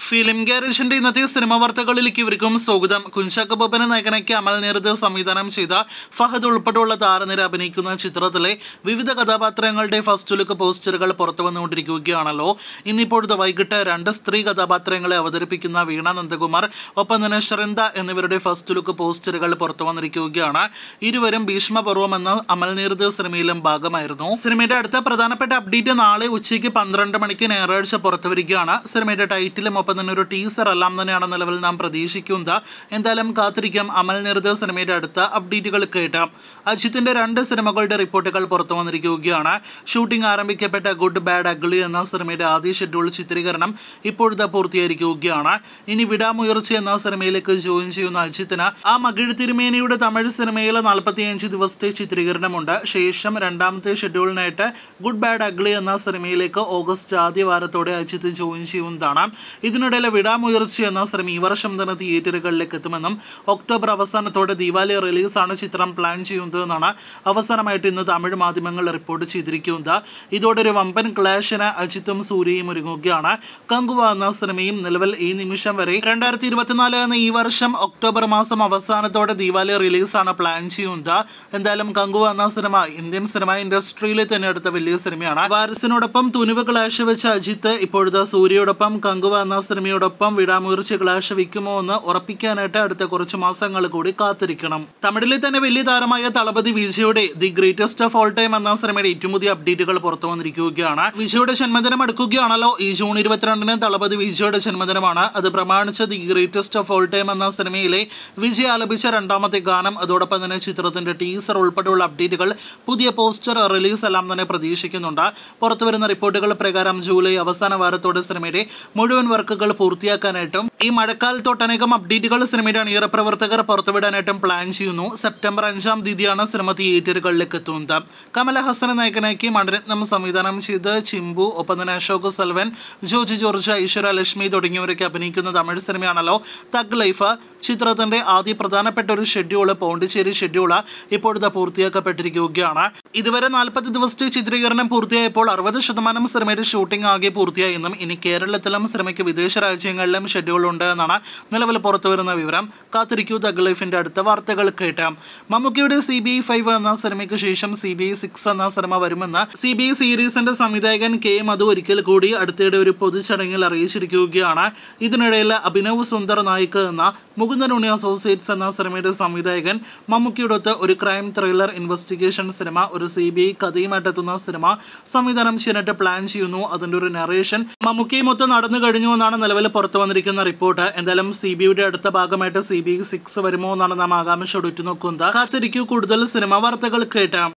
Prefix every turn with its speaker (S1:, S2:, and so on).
S1: film ഗാരേജിന്റെ ഇന്നത്തെ cinema വാർത്തകളിലേക്ക് ഇവർക്കും സ്വാഗതം കുഞ്ചാക്ക ബോബനെ നായകനാക്കി അമൽ നീരദ് സംവിധാനം ചെയ്ത ഫഹദ് ഉൾപ്പെടെയുള്ള താരനിര അഭിനയിക്കുന്ന ചിത്രത്തിലെ വിവിധ കഥാപാത്രങ്ങളുടെ ഫസ്റ്റ് ലുക്ക് പോസ്റ്ററുകൾ പുറത്തു വന്നുകൊണ്ടിരിക്കുകയാണല്ലോ ഇന്നിപ്പോഴത്തെ വൈകിട്ട് രണ്ട് സ്ത്രീ കഥാപാത്രങ്ങളെ അവതരിപ്പിക്കുന്ന വീണ നന്ദകുമാർ ഒപ്പം തന്നെ ഷറിന്ദ എന്നിവരുടെ ഫസ്റ്റ് ലുക്ക് പോസ്റ്ററുകൾ പുറത്തു വന്നിരിക്കുകയാണ് ഇരുവരും ഭീഷ്മപർവം എന്ന അമൽ നീരദ് സിനിമയിലും ഭാഗമായിരുന്നു സിനിമയുടെ അടുത്ത പ്രധാനപ്പെട്ട അപ്ഡേറ്റ് നാളെ ഉച്ചയ്ക്ക് പന്ത്രണ്ട് മണിക്ക് ഞായറാഴ്ച പുറത്തു വരികയാണ് സിനിമയുടെ ടൈറ്റിലും ഒപ്പം തന്നെ ഒരു ടീസർ എല്ലാം തന്നെയാണ് നിലവിൽ നാം പ്രതീക്ഷിക്കുന്നത് എന്തായാലും കാത്തിരിക്കാം അമൽ നിർദ്ദ സിനിമയുടെ അടുത്ത അപ്ഡേറ്റുകൾ കേട്ടാം അജിത്തിന്റെ രണ്ട് സിനിമകളുടെ റിപ്പോർട്ടുകൾ പുറത്തു വന്നിരിക്കുകയാണ് ഷൂട്ടിംഗ് ആരംഭിക്കപ്പെട്ട ഗുഡ് ബാഡ് അഗ്ലി എന്ന സിനിമയുടെ ആദ്യ ഷെഡ്യൂൾ ചിത്രീകരണം ഇപ്പോഴത്തെ പൂർത്തിയായിരിക്കുകയാണ് ഇനി വിടാമുയർച്ച എന്ന സിനിമയിലേക്ക് ജോയിൻ ചെയ്യുന്ന അജിത്തിന് ആ മകിഴ് തിരുമേനിയുടെ തമിഴ് സിനിമയിൽ നാൽപ്പത്തിയഞ്ച് ദിവസത്തെ ചിത്രീകരണമുണ്ട് ശേഷം രണ്ടാമത്തെ ഷെഡ്യൂളിനായിട്ട് ഗുഡ് ബാഡ് അഗ്ലി എന്ന സിനിമയിലേക്ക് ഓഗസ്റ്റ് ആദ്യ വാരത്തോടെ അജിത്ത് ജോയിൻ ചെയ്യുന്നതാണ് ഇതിനിടയിൽ വിടാമുയർച്ച എന്ന സിനിമ ഈ വർഷം തന്നെ തിയേറ്ററുകളിലേക്ക് എത്തുമെന്നും ഒക്ടോബർ അവസാനത്തോടെ ദിവാലി റിലീസാണ് ചിത്രം പ്ലാൻ ചെയ്യുന്നതെന്നാണ് അവസാനമായിട്ട് ഇന്ന് തമിഴ് മാധ്യമങ്ങൾ റിപ്പോർട്ട് ചെയ്തിരിക്കുന്നത് ഇതോടെ ഒരു വമ്പൻ ക്ലാഷിന് അജിത്തും സൂര്യയും ഒരുങ്ങുകയാണ് കങ്കുവ എന്ന സിനിമയും നിലവിൽ ഈ നിമിഷം വരെ രണ്ടായിരത്തി ഇരുപത്തിനാല് എന്ന ഈ വർഷം ഒക്ടോബർ മാസം അവസാനത്തോടെ ദിവാലി റിലീസാണ് പ്ലാൻ ചെയ്യുന്നത് എന്തായാലും കങ്കുവ എന്ന സിനിമ ഇന്ത്യൻ സിനിമ ഇൻഡസ്ട്രിയിലെ തന്നെ എടുത്ത വലിയ സിനിമയാണ് വാരസിനോടൊപ്പം തുനുവ് ക്ലാഷ് വെച്ച അജിത്ത് ഇപ്പോഴത്തെ സൂര്യയോടൊപ്പം കങ്കുവ എന്ന സിനിമയോടൊപ്പം വിടാമുയർച്ച ക്ലാഷ് വയ്ക്കുമോ എന്ന് ഉറപ്പിക്കാനായിട്ട് അടുത്ത കുറച്ച് മാസങ്ങൾ കൂടി കാത്തിരിക്കണം തമിഴിലെ തന്നെ വലിയ താരമായ തളപതി വിജയുടെ The Greatest of All Time എന്ന സിനിമയുടെ ഏറ്റവും പുതിയ അപ്ഡേറ്റുകൾ പുറത്തു വന്നിരിക്കുകയാണ് വിജയുടെ ജന്മദിനം അടുക്കുകയാണല്ലോ ഈ ജൂൺ ഇരുപത്തിരണ്ടിന് തളപതി വിജയുടെ ജന്മദിനമാണ് അത് പ്രമാണിച്ച് The Greatest of All Time എന്ന സിനിമയിലെ വിജയ് ആലപിച്ച രണ്ടാമത്തെ ഗാനം അതോടൊപ്പം തന്നെ ചിത്രത്തിന്റെ ടീസർ ഉൾപ്പെടെയുള്ള അപ്ഡേറ്റുകൾ പുതിയ പോസ്റ്റർ റിലീസ് എല്ലാം തന്നെ പ്രതീക്ഷിക്കുന്നുണ്ട് പുറത്തുവരുന്ന റിപ്പോർട്ടുകൾ പ്രകാരം ജൂലൈ അവസാന വാരത്തോടെ സിനിമയുടെ മുഴുവൻ വർക്കുകൾ പൂർത്തിയാക്കാനായിട്ടും ഈ മഴക്കാലത്തൊട്ടനേകം അപ്ഡേറ്റുകൾ സിനിമയുടെ അണിയറ പ്രവർത്തകർ പുറത്തുവിടാനായിട്ടും പ്ലാൻ ചെയ്യുന്നു സെപ്റ്റംബർ അഞ്ചാം തീയതിയാണ് സിനിമ തിയേറ്ററുകളിലേക്ക് എത്തുന്നത് കമലഹാസനെ നായകനാക്കി മണിരത്നം സംവിധാനം ചെയ്ത് ചിമ്പു ഒപ്പം തന്നെ അശോക് സൽവൻ ജോജി ജോർജ് ഐശ്വര്യ ലക്ഷ്മി തുടങ്ങിയവരൊക്കെ അഭിനയിക്കുന്ന തമിഴ് സിനിമയാണല്ലോ തഗ് ലൈഫ് ചിത്രത്തിന്റെ ആദ്യ പ്രധാനപ്പെട്ട ഒരു ഷെഡ്യൂള് പോണ്ടിച്ചേരി ഷെഡ്യൂള് ഇപ്പോഴത്തെ പൂർത്തിയാക്കപ്പെട്ടിരിക്കുകയാണ് ഇതുവരെ നാൽപ്പത് ദിവസത്തെ ചിത്രീകരണം പൂർത്തിയായപ്പോൾ അറുപത് ശതമാനം സിനിമയുടെ ഷൂട്ടിംഗ് ആകെ പൂർത്തിയായെന്നും ഇനി കേരളത്തിലും സിനിമയ്ക്ക് വിദേശ രാജ്യങ്ങളിലും ഷെഡ്യൂൾ ഉണ്ട് എന്നാണ് നിലവിൽ പുറത്തുവരുന്ന വിവരം കാത്തിരിക്കൂ തഗ് ലൈഫിന്റെ അടുത്ത വാർത്തകൾ കേട്ടാം മമ്മൂക്കിയുടെ സി ബി ഐ ഫൈവ് എന്ന സിനിമയ്ക്ക് ശേഷം സി ബി ഐ സിക്സ് എന്ന സിനിമ വരുമെന്ന് സി ബി ഐ സീരീസിന്റെ സംവിധായകൻ കെ മധു ഒരിക്കൽ കൂടി അടുത്തിടെ ഒരു പൊതുചടങ്ങിൽ അറിയിച്ചിരിക്കുകയാണ് ഇതിനിടയിൽ അഭിനവ് സുന്ദർ നായിക് എന്ന മുകുന്ദൻ ഉണ്ണി അസോസിയേറ്റ്സ് എന്ന സിനിമയുടെ സംവിധായകൻ മമ്മൂക്കിയോടൊത്ത് ഒരു ക്രൈം ത്രില്ലർ ഇൻവെസ്റ്റിഗേഷൻ സിനിമ ഒരു സി ബി ഐ കഥയുമായിട്ടെത്തുന്ന സിനിമ സംവിധാനം ചെയ്യാനായിട്ട് പ്ലാൻ ചെയ്യുന്നു അതിന്റെ ഒരു നറേഷൻ മമ്മൂക്കിയും മൊത്തം നടന്നു കഴിഞ്ഞു എന്നാണ് നിലവിൽ പുറത്തു വന്നിരിക്കുന്ന റിപ്പോർട്ട് എന്തായാലും സി ബി ഐയുടെ അടുത്ത ഭാഗമായിട്ട് സി ബി ഐ സിക്സ് വരുമോ എന്നാണ് നാം ആകാംക്ഷയോട് ഉറ്റുനോക്കുന്നത് കാത്തിരിക്കൂ കൂടുതൽ സിനിമ വാർത്തകൾ കേട്ടാം